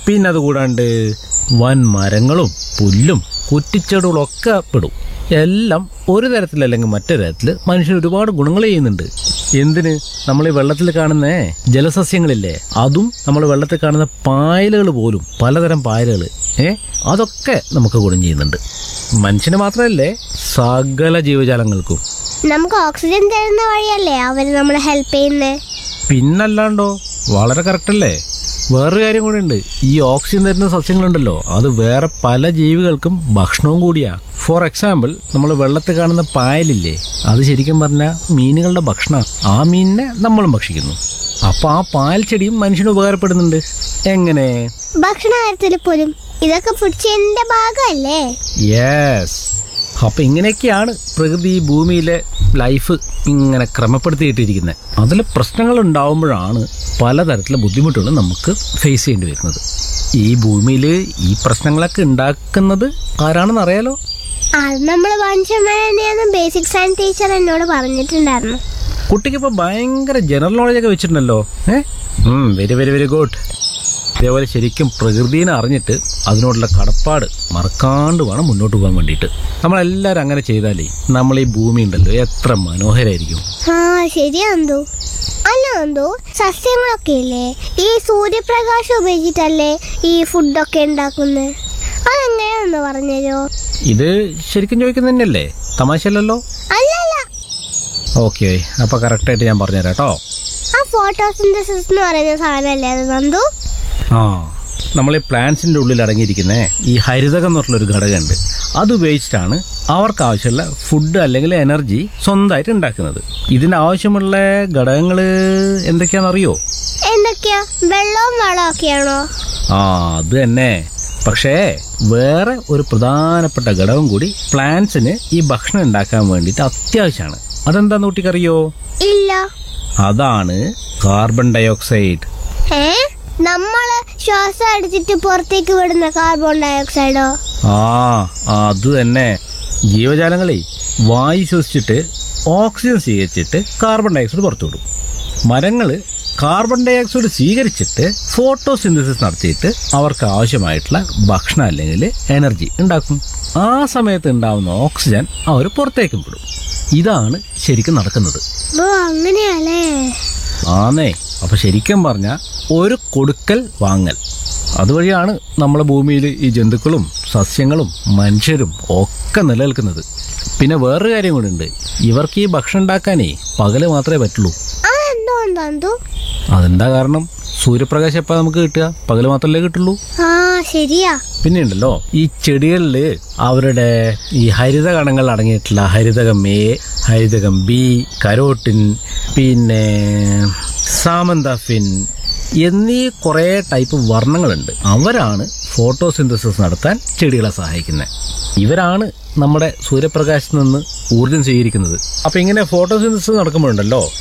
പിന്നെ അത് കൂടാണ്ട് വൻ മരങ്ങളും പുല്ലും കുറ്റിച്ചെടികളും ഒക്കെ പെടും എല്ലാം ഒരു തരത്തിലല്ലെങ്കിൽ മറ്റൊരു തരത്തിൽ മനുഷ്യന് ഒരുപാട് ഗുണങ്ങൾ ചെയ്യുന്നുണ്ട് എന്തിന് നമ്മൾ ഈ വെള്ളത്തിൽ കാണുന്ന ജലസസ്യങ്ങളില്ലേ അതും നമ്മൾ വെള്ളത്തിൽ കാണുന്ന പായലുകൾ പോലും പലതരം പായലുകൾ ഏ അതൊക്കെ നമുക്ക് ഗുണം ചെയ്യുന്നുണ്ട് മനുഷ്യന് മാത്രമല്ലേ സകല ജീവജാലങ്ങൾക്കും നമുക്ക് ഓക്സിജൻ തരുന്ന വഴിയല്ലേ അവര് നമ്മളെ ഹെൽപ്പ് ചെയ്യുന്നേ പിന്നല്ലാണ്ടോ വളരെ കറക്റ്റ് അല്ലേ വേറൊരു കാര്യം കൂടെ ഉണ്ട് ഈ ഓക്സിജൻ തരുന്ന സസ്യങ്ങളുണ്ടല്ലോ അത് വേറെ പല ജീവികൾക്കും ഭക്ഷണവും കൂടിയാ ഫോർ എക്സാമ്പിൾ നമ്മൾ വെള്ളത്തിൽ കാണുന്ന പായലില്ലേ അത് ശരിക്കും പറഞ്ഞാൽ മീനുകളുടെ ഭക്ഷണം ആ മീനിനെ നമ്മളും ഭക്ഷിക്കുന്നു അപ്പൊ ആ പാൽ ചെടിയും മനുഷ്യന് ഉപകാരപ്പെടുന്നുണ്ട് എങ്ങനെ ഭക്ഷണ കാര്യത്തിൽ പോലും ഇതൊക്കെ ഫുഡ് ഭാഗമല്ലേ യെസ് അപ്പൊ ഇങ്ങനെയൊക്കെയാണ് പ്രകൃതി ഈ ഭൂമിയിലെ ലൈഫ് ഇങ്ങനെ ക്രമപ്പെടുത്തിയിട്ടിരിക്കുന്നത് അതിൽ പ്രശ്നങ്ങൾ ഉണ്ടാവുമ്പോഴാണ് പലതരത്തിലെ ബുദ്ധിമുട്ടുകൾ നമുക്ക് ഫേസ് ചെയ്യേണ്ടി വരുന്നത് ഈ ഭൂമിയിൽ ഈ പ്രശ്നങ്ങളൊക്കെ ഉണ്ടാക്കുന്നത് ആരാണെന്ന് അറിയാലോ അത് നമ്മൾ മനുഷ്യന്മാരെന്നെയാണ് ബേസിക് സയൻസ് ടീച്ചർ എന്നോട് പറഞ്ഞിട്ടുണ്ടായിരുന്നു കുട്ടിക്ക് ഇപ്പൊ ഭയങ്കര ജനറൽ നോളജ് ഒക്കെ വെച്ചിട്ടുണ്ടല്ലോ ഏഹ് വെരി വെരി വെരി ഗുഡ് ഇതേപോലെ ശരിക്കും പ്രകൃതിനെ അറിഞ്ഞിട്ട് അതിനോടുള്ള കടപ്പാട് മറക്കാണ്ട് വേണം മുന്നോട്ട് പോകാൻ വേണ്ടിയിട്ട് നമ്മളെല്ലാവരും അങ്ങനെ ചെയ്താലേ നമ്മൾ ഈ ഭൂമി ഉണ്ടല്ലോ എത്ര മനോഹരായിരിക്കും ആ ശരിയാന്തോ അല്ല എന്തോ സസ്യങ്ങളൊക്കെ ഇല്ലേ ഈ സൂര്യപ്രകാശം ഉപയോഗിച്ചിട്ടല്ലേ ഈ ഫുഡൊക്കെ ഉണ്ടാക്കുന്നത് അതെങ്ങനെയാന്ന് പറഞ്ഞുതരോ ഇത് ശരിക്കും ചോദിക്കുന്നത് തന്നെയല്ലേ തമാശയല്ലല്ലോ അല്ലല്ല ഓക്കെ അപ്പൊ കറക്റ്റായിട്ട് ഞാൻ പറഞ്ഞുതരാം കേട്ടോ ആ ഫോട്ടോസിന്തസിസ് എന്ന് പറയുന്ന സാധനമല്ലേ അത് നന്ദു ആ നമ്മൾ ഈ പ്ലാന്റ്സിന്റെ ഉള്ളിൽ അടങ്ങിയിരിക്കുന്ന ഈ ഹരിതകം എന്ന് പറഞ്ഞൊരു ഘടകമുണ്ട് അത് ഉപയോഗിച്ചിട്ടാണ് അവർക്ക് ആവശ്യമുള്ള ഫുഡ് അല്ലെങ്കിൽ എനർജി സ്വന്തമായിട്ട് ഉണ്ടാക്കുന്നത് ഇതിന് ആവശ്യമുള്ള ഘടകങ്ങൾ എന്തൊക്കെയാണെന്നറിയോ എന്തൊക്കെയാ വെള്ളവും വളവും ഒക്കെയാണോ ആ അത് തന്നെ പക്ഷേ വേറെ ഒരു പ്രധാനപ്പെട്ട ഘടകം കൂടി പ്ലാന്റ്സിന് ഈ ഭക്ഷണം ഉണ്ടാക്കാൻ വേണ്ടിയിട്ട് അത്യാവശ്യമാണ് അതെന്താന്ന് കുട്ടിക്കറിയോ ഇല്ല അതാണ് കാർബൺ ഡയോക്സൈഡ് ഏ നമ്മള് ശ്വാസം അടിച്ചിട്ട് പുറത്തേക്ക് വിടുന്ന കാർബൺ ഡയോക്സൈഡോ ആ അത് തന്നെ ജീവജാലങ്ങളെ വായു ശ്വസിച്ചിട്ട് ഓക്സിജൻ സ്വീകരിച്ചിട്ട് കാർബൺ ഡയോക്സൈഡ് പുറത്തുവിടും മരങ്ങള് കാർബൺ ഡയോക്സൈഡ് സ്വീകരിച്ചിട്ട് ഫോട്ടോസിന്തസിസ് നടത്തിയിട്ട് അവർക്ക് ആവശ്യമായിട്ടുള്ള ഭക്ഷണം അല്ലെങ്കിൽ എനർജി ഉണ്ടാക്കും ആ സമയത്ത് ഉണ്ടാവുന്ന ഓക്സിജൻ അവർ പുറത്തേക്കും വിടും ഇതാണ് ശരിക്കും നടക്കുന്നത് ഓ അങ്ങനെയല്ലേ ആന്നേ അപ്പൊ ശരിക്കും പറഞ്ഞ ഒരു കൊടുക്കൽ വാങ്ങൽ അതുവഴിയാണ് നമ്മളെ ഭൂമിയിൽ ഈ ജന്തുക്കളും സസ്യങ്ങളും മനുഷ്യരും ഒക്കെ നിലനിൽക്കുന്നത് പിന്നെ വേറൊരു കാര്യം കൂടി ഉണ്ട് ഇവർക്ക് ഈ ഭക്ഷണം ഉണ്ടാക്കാനേ പകല് മാത്രമേ പറ്റുള്ളൂ അതെന്തോ നന്ദു അതെന്താ കാരണം സൂര്യപ്രകാശം എപ്പോൾ നമുക്ക് കിട്ടുക പകല് മാത്രമല്ലേ കിട്ടുള്ളൂ ആ ശരിയാ പിന്നെ ഉണ്ടല്ലോ ഈ ചെടികളിൽ അവരുടെ ഈ ഹരിത കണങ്ങൾ അടങ്ങിയിട്ടുള്ള ഹരിതകം എ ഹരിതകം ബി കരോട്ടിൻ പിന്നെ സാമന്താഫിൻ എന്നീ കുറേ ടൈപ്പ് വർണ്ണങ്ങളുണ്ട് അവരാണ് ഫോട്ടോസിന്തസിസ് നടത്താൻ ചെടികളെ സഹായിക്കുന്നത് ഇവരാണ് നമ്മുടെ സൂര്യപ്രകാശത്ത് നിന്ന് ഊർജം സ്വീകരിക്കുന്നത് അപ്പൊ ഇങ്ങനെ ഫോട്ടോസിന്തസിസ് നടക്കുമ്പോഴുണ്ടല്ലോ